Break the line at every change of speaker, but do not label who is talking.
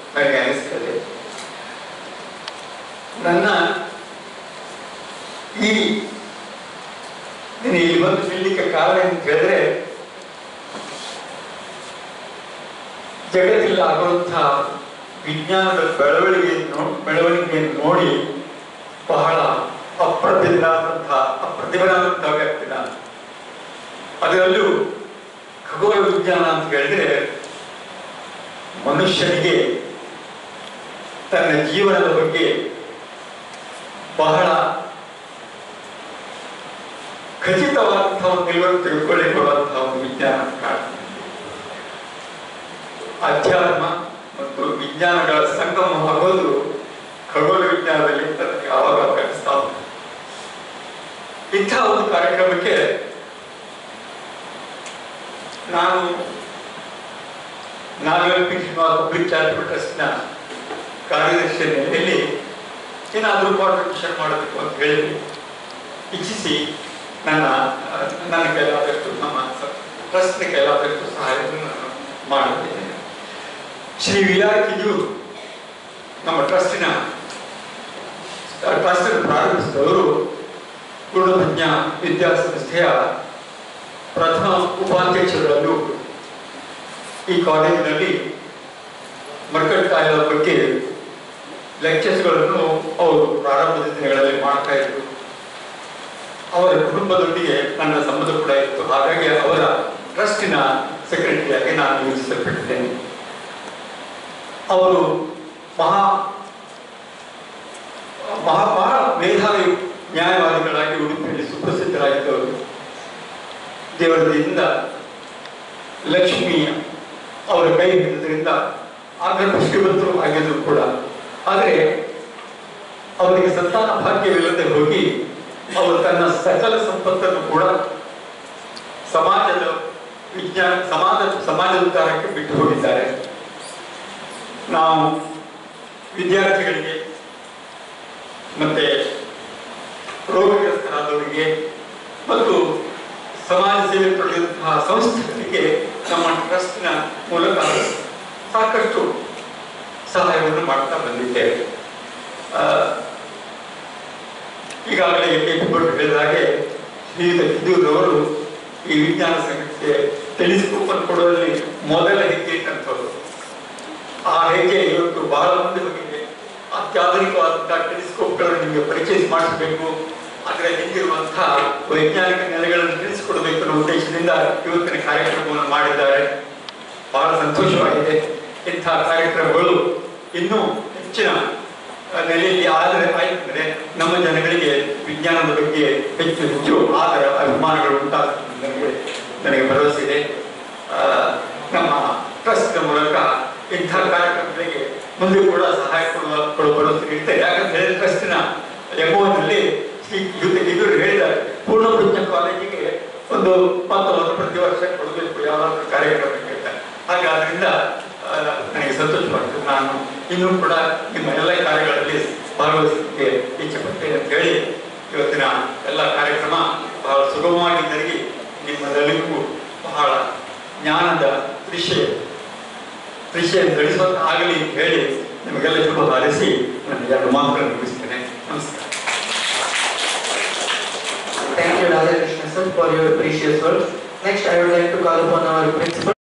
ನನಗೆ ಅನಿಸ್ತದೆ ನನ್ನ ಈ ನೀನು ಇಲ್ಲಿ ಬಂದು ನಿಲ್ಲಲಿಕ್ಕೆ ಕಾರಣ ಅಂತ ಹೇಳಿದ್ರೆ ಜಗತ್ತಿನಲ್ಲಿ ಆಗುವಂತಹ ವಿಜ್ಞಾನದ ಬೆಳವಣಿಗೆಯನ್ನು ಬೆಳವಣಿಗೆಯನ್ನು ನೋಡಿ ಬಹಳ ಅಪ್ರತಿಭನಾದಂತಹ ಅಪ್ರತಿಭನಾದಂತಹ ವ್ಯಕ್ತಿ ನಾನು ಅದರಲ್ಲೂ ಖಗೋಳ ವಿಜ್ಞಾನ ಅಂತ ಹೇಳಿದ್ರೆ ಮನುಷ್ಯನಿಗೆ ತನ್ನ ಜೀವನದ ಬಗ್ಗೆ ಬಹಳ ಖಚಿತವಾದಂತಹ ಒಂದು ನಿಲುವನ್ನು ತೆಗೆದುಕೊಳ್ಳಿಕೊಳ್ಳುವಂತಹ ಒಂದು ವಿಜ್ಞಾನ ಕಾಣ್ತದೆ ಅಧ್ಯಾತ್ಮ ಮತ್ತು ವಿಜ್ಞಾನಗಳ ಸಂಗಮವಾಗೋದು ಖಗೋಳ ವಿಜ್ಞಾನದಲ್ಲಿ ನನಗೆ ಆವಾಗ ಕಾಣಿಸ್ತಾ ಉಂಟು ಇಂಥ ಒಂದು ಕಾರ್ಯಕ್ರಮಕ್ಕೆ ನಾನು ನಾಗರಪಿ ಶ್ರೀನಿವಾಸ ಪಬ್ಲಿಕ್ ಚಾರಿಟಬಲ್ ಟ್ರಸ್ಟ್ನ ಕಾರ್ಯದರ್ಶಿ ನೆಲೆಯಲ್ಲಿ ಏನಾದರೂ ಕಾಂಟ್ರಿಬ್ಯೂಷನ್ ಮಾಡಬೇಕು ಅಂತ ಹೇಳಿ ಇಚ್ಛಿಸಿ ನನ್ನ ನನ್ನ ಕೈಲಾದಷ್ಟು ನಮ್ಮ ಟ್ರಸ್ಟ್ನ ಕೈಲಾದಷ್ಟು ಸಹಾಯವನ್ನು ನಾನು ಮಾಡುತ್ತೇನೆ ಶ್ರೀ ವಿ ಆರ್ ಕಿಜೂರು ನಮ್ಮ ಟ್ರಸ್ಟಿನ ಟ್ರಸ್ಟ್ ಪ್ರಾರಂಭಿಸಿದವರು ಗುಣಮಜ್ಞ ವಿದ್ಯಾಸಂಸ್ಥೆಯ ಪ್ರಥಮ ಉಪಾಧ್ಯಕ್ಷರಲ್ಲೂ ಈ ಕಾಲೇಜಿನಲ್ಲಿ ಮರ್ಕಟ್ಕಾಯದ ಬಗ್ಗೆ ಲೆಕ್ಚರ್ಸ್ಗಳನ್ನು ಅವರು ಪ್ರಾರಂಭದ ದಿನಗಳಲ್ಲಿ ಮಾಡ್ತಾ ಇದ್ರು ಅವರ ಕುಟುಂಬದೊಂದಿಗೆ ನನ್ನ ಸಂಬಂಧ ಕೂಡ ಇತ್ತು ಹಾಗಾಗಿ ಅವರ ಟ್ರಸ್ಟಿನ ಸೆಕ್ರೆಟರಿಯಾಗಿ ನಾನು ನಿಯೋಜಿಸಲ್ಪಟ್ಟಿದ್ದೇನೆ ಅವರು ಮಹಾ ಮಹಾ ಬಹಳ ಮೇಧಾವಿ ನ್ಯಾಯವಾದಿಗಳಾಗಿ ಉಡುಪಿಯಲ್ಲಿ ಸುಪ್ರಸಿದ್ಧರಾಗಿದ್ದವರು ದೇವರದಿಂದ ಲಕ್ಷ್ಮಿ ಅವರ ಕೈ ಹಿಡಿದ್ರಿಂದ ಆಗರ್ಭ ಶ್ರೀಮಂತರು ಆಗಿದ್ರು ಕೂಡ ಆದರೆ ಅವರಿಗೆ ಸಂತಾನ ಭಾಗ್ಯವಿಲ್ಲದೆ ಹೋಗಿ ಅವರು ತನ್ನ ಸಕಲ ಸಂಪತ್ತನ್ನು ಕೂಡ ಸಮಾಜದ ವಿಜ್ಞಾನ ಸಮಾಜ ಸಮಾಜದ ಉದ್ಧಾರಕ್ಕೆ ಬಿಟ್ಟು ಹೋಗಿದ್ದಾರೆ ನಾವು ವಿದ್ಯಾರ್ಥಿಗಳಿಗೆ ಮತ್ತೆ ರೋಗಗ್ರಸ್ತರಾದವರಿಗೆ ಮತ್ತು ಸಮಾಜ ಸೇವೆ ಪಡೆದಂತಹ ಸಂಸ್ಥೆಗಳಿಗೆ ನಮ್ಮ ಟ್ರಸ್ಟ್ನ ಮೂಲಕ ಸಾಕಷ್ಟು ಸಹಾಯವನ್ನು ಮಾಡ್ತಾ ಬಂದಿದ್ದೇವೆ ಆ, ಈಗಾಗಲೇ ಎಪಿಗಳು ಹೇಳಿದ ಹಾಗೆ ಶ್ರೀಯುತ ಕಿದ್ದೂರವರು ಈ ವಿಜ್ಞಾನ ಸಂಘಕ್ಕೆ ಟೆಲಿಸ್ಕೋಪ್ ಅನ್ನು ಕೊಡುವಲ್ಲಿ ಮೊದಲ ಹೆಜ್ಜೆ ಇಟ್ಟಂಥವ್ರು ಆ ಹೆಜ್ಜೆ ಇವತ್ತು ಬಹಳ ಮುಂದೆ ಹೋಗಿದೆ ಅತ್ಯಾಧುನಿಕವಾದಂತಹ ಟೆಲಿಸ್ಕೋಪ್ಗಳನ್ನು ನಿಮಗೆ ಪರಿಚಯ ಮಾಡಿಸಬೇಕು ಅದರ ಹಿಂದಿರುವಂತಹ ವೈಜ್ಞಾನಿಕ ನೆಲೆಗಳನ್ನು ತಿಳಿಸಿಕೊಡಬೇಕು ಅನ್ನೋ ಉದ್ದೇಶದಿಂದ ಇವತ್ತಿನ ಕಾರ್ಯಕ್ರಮವನ್ನು ಮಾಡಿದ್ದಾರೆ ಬಹಳ ಸಂತೋಷವಾಗಿದೆ ಇಂಥ ಕಾರ್ಯಕ್ರಮಗಳು ಇನ್ನೂ ಹೆಚ್ಚಿನ ಆ, ನೆಲೆಯಲ್ಲಿ ಆದರೆ ಆಯ್ತಂದ್ರೆ ನಮ್ಮ ಜನಗಳಿಗೆ ವಿಜ್ಞಾನದ ಬಗ್ಗೆ ಹೆಚ್ಚು ಹೆಚ್ಚು ಆದರ ಅಭಿಮಾನಗಳು ಉಂಟಾಗ್ತದೆ ನನಗೆ ನನಗೆ ಭರವಸೆ ಇದೆ ಆ, ನಮ್ಮ ಟ್ರಸ್ಟ್ ಮೂಲಕ ಇಂಥ ಕಾರ್ಯಕ್ರಮಗಳಿಗೆ ಮುಂದೆ ಕೂಡ ಸಹಾಯ ಕೊಡುವ ಕೊಡುವ ಭರವಸೆ ಇರ್ತದೆ ಯಾಕಂತ ಹೇಳಿದ್ರೆ ಟ್ರಸ್ಟಿನ ಎಂಒನಲ್ಲಿ ಶ್ರೀ ಜೊತೆ ಇವರು ಹೇಳಿದ್ದಾರೆ ಪೂರ್ಣಪ್ರಜ್ಞ ಕಾಲೇಜಿಗೆ ಒಂದು ಮೊತ್ತವನ್ನು ಪ್ರತಿ ವರ್ಷ ಕೊಡಬೇಕು ಯಾವಾಗಲೂ ಕಾರ್ಯಕ್ರಮಕ್ಕೆ ಅಂತ ಹಾಗೆ ಆದ್ರಿಂದ ಆ, ನನಗೆ ಸಂತೋಷವಾಗ್ತದೆ ನಾನು ಇನ್ನೂ ಕೂಡ ನಿಮ್ಮ ಎಲ್ಲ ಕಾರ್ಯಗಳಲ್ಲಿ ಭಾಗವಹಿಸಲಿಕ್ಕೆ ಇಚ್ಛೆ ಪಡ್ತೇನೆ ಅಂತ ಹೇಳಿ ಇವತ್ತಿನ ಎಲ್ಲ ಕಾರ್ಯಕ್ರಮ ಬಹಳ ಸುಗಮವಾಗಿ ಜರುಗಿ ನಿಮ್ಮದೆಲ್ಲರಿಗೂ ಬಹಳ ಜ್ಞಾನದ ವಿಷಯ ವಿಷಯ ಗಳಿಸುವಂತ ಆಗಲಿ ಅಂತ ಹೇಳಿ ನಿಮಗೆಲ್ಲ ಶುಭ ಹಾರೈಸಿ ನನ್ನ ಎರಡು ಮಾತುಗಳನ್ನು ಮುಗಿಸ್ತೇನೆ ನಮಸ್ಕಾರ
Thank you, Radha Krishna sir, for your precious words. Next, I would like to call upon our principal.